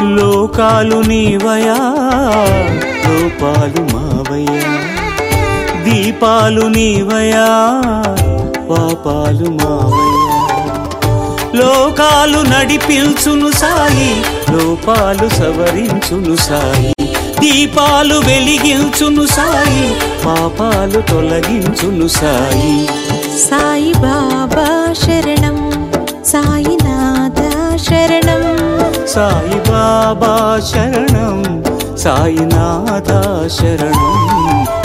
లోకాలు నీవయా లోపాలు మావయ్యా దీపాలు నీవయా పాపాలు మావయ్యా లోకాలు నడిపించును సాయి లోపాలు సవరించును సాయి దీపాలు వెలిగించును సాయి పాపాలు తొలగించును సాయి సాయి బాబా శరణం సాయినాథ శరణం సాయి బాబా శరణం సాయినాథ శరణం